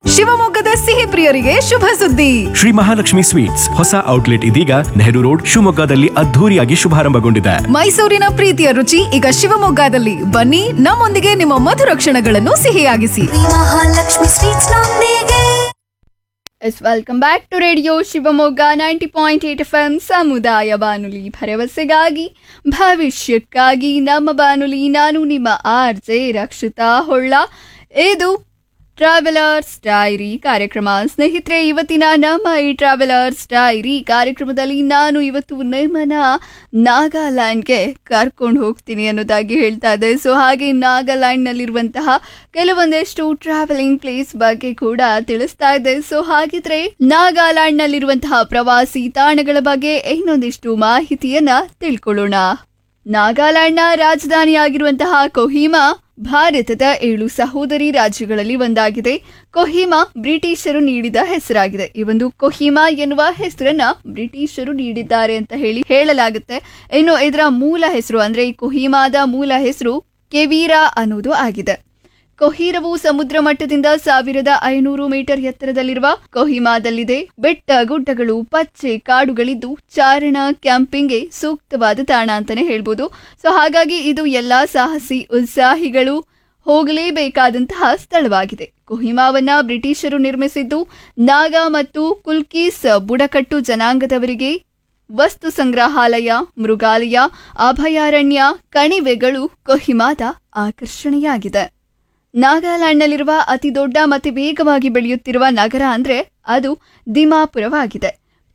ಶಿವಮೊಗ್ಗದ ಸಿಹಿ ಪ್ರಿಯರಿಗೆ ಶುಭ ಸುದ್ದಿ ಶ್ರೀ ಮಹಾಲಕ್ಷ್ಮಿ ಸ್ವೀಟ್ಸ್ ಹೊಸ ಔಟ್ಲೆಟ್ ಇದೀಗ ನೆಹರು ರೋಡ್ ಶಿವಮೊಗ್ಗದಲ್ಲಿ ಅದ್ಧೂರಿಯಾಗಿ ಶುಭಾರಂಭಗೊಂಡಿದೆ ಮೈಸೂರಿನ ಪ್ರೀತಿಯ ರುಚಿ ಈಗ ಶಿವಮೊಗ್ಗದಲ್ಲಿ ಬನ್ನಿ ನಮ್ಮೊಂದಿಗೆ ನಿಮ್ಮ ಮಧುರ ಕ್ಷಣಗಳನ್ನು ಸಿಹಿಯಾಗಿಸಿ ಮಹಾಲಕ್ಷ್ಮಿ ಸ್ವೀಟ್ಸ್ ನೊಂದಿಗೆ yes welcome back to radio Shivamogga ninety point eight F M ಸಮುದಾಯ ಬಾನುಲಿ ಭರವಸೆಗಾಗಿ ಭವಿಷ್ಯಕ್ಕಾಗಿ ನಮ್ಮ ಬಾನುಲಿ ನಾನು ನಿಮ್ಮ ಆರ್ ಜೆ ರಕ್ಷಿತಾ ಹೊಳ್ಳ ಇದು ಟ್ರಾವೆಲರ್ಸ್ ಡೈರಿ ಕಾರ್ಯಕ್ರಮ ಸ್ನೇಹಿತರೆ ಇವತ್ತಿನ ನಮ್ಮ ಈ ಟ್ರಾವೆಲರ್ಸ್ ಡೈರಿ ಕಾರ್ಯಕ್ರಮದಲ್ಲಿ ನಾನು ಇವತ್ತು ನಿಮ್ಮನ್ನ ನಾಗಾಲ್ಯಾಂಡ್ಗೆ ಕರ್ಕೊಂಡು ಹೋಗ್ತೀನಿ ಅನ್ನೋದಾಗಿ ಹೇಳ್ತಾ ಇದ್ದೆ ಸೊ ಹಾಗೆ ನಾಗಾಲ್ಯಾಂಡ್ನಲ್ಲಿರುವಂತಹ ಕೆಲವೊಂದಷ್ಟು ಟ್ರಾವೆಲಿಂಗ್ ಪ್ಲೇಸ್ ಬಗ್ಗೆ ಕೂಡ ತಿಳಿಸ್ತಾ ಇದ್ದೆ ಸೊ ಹಾಗಿದ್ರೆ ನಾಗಾಲ್ಯಾಂಡ್ನಲ್ಲಿರುವಂತಹ ಪ್ರವಾಸಿ ತಾಣಗಳ ಬಗ್ಗೆ ಇನ್ನೊಂದಿಷ್ಟು ಮಾಹಿತಿಯನ್ನ ತಿಳ್ಕೊಳ್ಳೋಣ ನಾಗಾಲ್ಯಾಂಡ್ನ ರಾಜಧಾನಿಯಾಗಿರುವಂತಹ ಕೊಹಿಮಾ ಭಾರತದ ಏಳು ಸಹೋದರಿ ರಾಜ್ಯಗಳಲ್ಲಿ ಒಂದಾಗಿದೆ ಕೊಹಿಮಾ ಬ್ರಿಟಿಷರು ನೀಡಿದ ಹೆಸರಾಗಿದೆ ಈ ಒಂದು ಕೊಹಿಮಾ ಎನ್ನುವ ಹೆಸರನ್ನ ಬ್ರಿಟಿಷರು ನೀಡಿದ್ದಾರೆ ಅಂತ ಹೇಳಿ ಹೇಳಲಾಗುತ್ತೆ ಇನ್ನು ಇದರ ಮೂಲ ಹೆಸರು ಅಂದ್ರೆ ಈ ಕೊಹಿಮಾದ ಮೂಲ ಹೆಸರು ಕೆವೀರಾ ಅನ್ನೋದು ಆಗಿದೆ ಕೊಹೀರವು ಸಮುದ್ರ ಮಟ್ಟದಿಂದ ಸಾವಿರದ ಐನೂರು ಮೀಟರ್ ಎತ್ತರದಲ್ಲಿರುವ ಕೊಹಿಮಾದಲ್ಲಿದೆ ಬೆಟ್ಟ ಗುಡ್ಡಗಳು ಪಚ್ಚೆ ಕಾಡುಗಳಿದ್ದು ಚಾರಣ ಕ್ಯಾಂಪಿಂಗ್ಗೆ ಸೂಕ್ತವಾದ ತಾಣ ಅಂತಾನೆ ಹೇಳ್ಬೋದು ಸೊ ಹಾಗಾಗಿ ಇದು ಎಲ್ಲಾ ಸಾಹಸಿ ಉತ್ಸಾಹಿಗಳು ಹೋಗಲೇಬೇಕಾದಂತಹ ಸ್ಥಳವಾಗಿದೆ ಕೊಹಿಮಾವನ್ನ ಬ್ರಿಟಿಷರು ನಿರ್ಮಿಸಿದ್ದು ನಾಗಾ ಮತ್ತು ಕುಲ್ಕೀಸ್ ಬುಡಕಟ್ಟು ಜನಾಂಗದವರಿಗೆ ವಸ್ತು ಸಂಗ್ರಹಾಲಯ ಮೃಗಾಲಯ ಅಭಯಾರಣ್ಯ ಕಣಿವೆಗಳು ಕೊಹಿಮಾದ ಆಕರ್ಷಣೆಯಾಗಿದೆ ನಾಗಾಲ್ಯಾಂಡ್ನಲ್ಲಿರುವ ಅತಿ ದೊಡ್ಡ ಮತ್ತು ವೇಗವಾಗಿ ಬೆಳೆಯುತ್ತಿರುವ ನಗರ ಅಂದ್ರೆ ಅದು ದಿಮಾಪುರವಾಗಿದೆ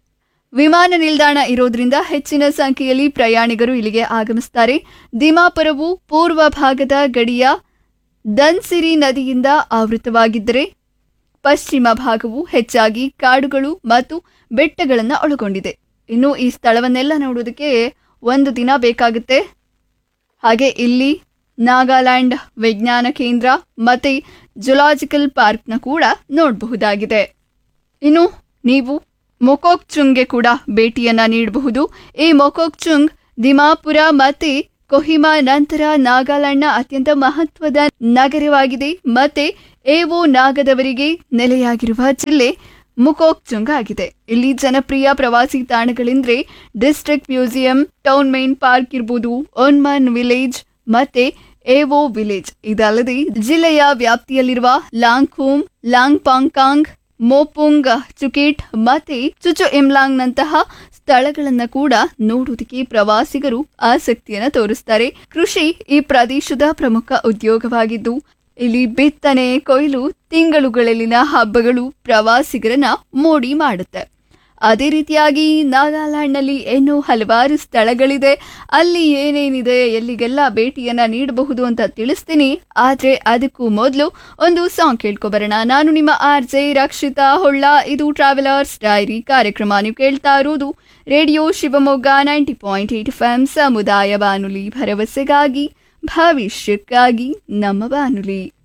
ವಿಮಾನ ನಿಲ್ದಾಣ ಇರೋದ್ರಿಂದ ಹೆಚ್ಚಿನ ಸಂಖ್ಯೆಯಲ್ಲಿ ಪ್ರಯಾಣಿಕರು ಇಲ್ಲಿಗೆ ಆಗಮಿಸುತ್ತಾರೆ ದಿಮಾಪುರವು ಪೂರ್ವ ಭಾಗದ ಗಡಿಯ ದನ್ಸಿರಿ ನದಿಯಿಂದ ಆವೃತವಾಗಿದ್ದರೆ ಪಶ್ಚಿಮ ಭಾಗವು ಹೆಚ್ಚಾಗಿ ಕಾಡುಗಳು ಮತ್ತು ಬೆಟ್ಟಗಳನ್ನು ಒಳಗೊಂಡಿದೆ ಇನ್ನು ಈ ಸ್ಥಳವನ್ನೆಲ್ಲ ನೋಡೋದಕ್ಕೆ ಒಂದು ದಿನ ಬೇಕಾಗುತ್ತೆ ಹಾಗೆ ಇಲ್ಲಿ ನಾಗಾಲ್ಯಾಂಡ್ ವಿಜ್ಞಾನ ಕೇಂದ್ರ ಮತ್ತೆ ಜುಲಾಜಿಕಲ್ ಪಾರ್ಕ್ನ ಕೂಡ ನೋಡಬಹುದಾಗಿದೆ ಇನ್ನು ನೀವು ಮೊಕೋಕ್ಚುಂಗ್ಗೆ ಕೂಡ ಭೇಟಿಯನ್ನ ನೀಡಬಹುದು ಈ ಮೊಕೋಕ್ಚುಂಗ್ ದಿಮಾಪುರ ಮತ್ತೆ ಕೊಹಿಮಾ ನಂತರ ನಾಗಾಲ್ಯಾಂಡ್ನ ಅತ್ಯಂತ ಮಹತ್ವದ ನಗರವಾಗಿದೆ ಮತ್ತೆ ಏವೋ ನಾಗದವರಿಗೆ ನೆಲೆಯಾಗಿರುವ ಜಿಲ್ಲೆ ಮುಕೋಕ್ಚುಂಗ್ ಆಗಿದೆ ಇಲ್ಲಿ ಜನಪ್ರಿಯ ಪ್ರವಾಸಿ ತಾಣಗಳೆಂದ್ರೆ district museum town main park ಇರ್ಬೋದು ಒನ್ಮನ್ ವಿಲೇಜ್ ಮತ್ತೆ ಏವೋ ವಿಲೇಜ್ ಇದಲ್ಲದೆ ಜಿಲ್ಲೆಯ ವ್ಯಾಪ್ತಿಯಲ್ಲಿರುವ ಲಾಂಗ್ಖೂಮ್ ಲಾಂಗ್ ಪಾಂಗ್ಕಾಂಗ್ ಮೋಪುಂಗ್ ಚುಕಿಟ್ ಮತ್ತೆ ಚುಚು ಇಮ್ಲಾಂಗ್ ನಂತಹ ಸ್ಥಳಗಳನ್ನ ಕೂಡ ನೋಡುವುದಕ್ಕೆ ಪ್ರವಾಸಿಗರು ಆಸಕ್ತಿಯನ್ನ ತೋರಿಸ್ತಾರೆ ಕೃಷಿ ಈ ಪ್ರದೇಶದ ಪ್ರಮುಖ ಉದ್ಯೋಗವಾಗಿದ್ದು ಇಲ್ಲಿ ಬಿತ್ತನೆ ಕೊಯ್ಲು ತಿಂಗಳುಗಳಲ್ಲಿನ ಹಬ್ಬಗಳು ಪ್ರವಾಸಿಗರನ್ನ ಮೋಡಿ ಮಾಡುತ್ತೆ ಅದೇ ರೀತಿಯಾಗಿ ನಾಗಾಲ್ಯಾಂಡ್ನಲ್ಲಿ ಇನ್ನೂ ಹಲವಾರು ಸ್ಥಳಗಳಿದೆ ಅಲ್ಲಿ ಏನೇನಿದೆ ಎಲ್ಲಿಗೆಲ್ಲ ಭೇಟಿಯನ್ನ ನೀಡಬಹುದು ಅಂತ ತಿಳಿಸ್ತೀನಿ ಆದ್ರೆ ಅದಕ್ಕೂ ಮೊದಲು ಒಂದು ಸಾಂಗ್ ಕೇಳ್ಕೊಬರೋಣ ನಾನು ನಿಮ್ಮ ಆರ್ ಜೆ ರಕ್ಷಿತಾ ಹೊಳ್ಳ ಇದು ಟ್ರಾವೆಲರ್ಸ್ ಡೈರಿ ಕಾರ್ಯಕ್ರಮ ನೀವು ಕೇಳ್ತಾ ಇರೋದು radio Shivamogga ninety point eight F M ಸಮುದಾಯ ಬಾನುಲಿ ಭರವಸೆಗಾಗಿ ಭವಿಷ್ಯಕ್ಕಾಗಿ ನಮ್ಮ ಬಾನುಲಿ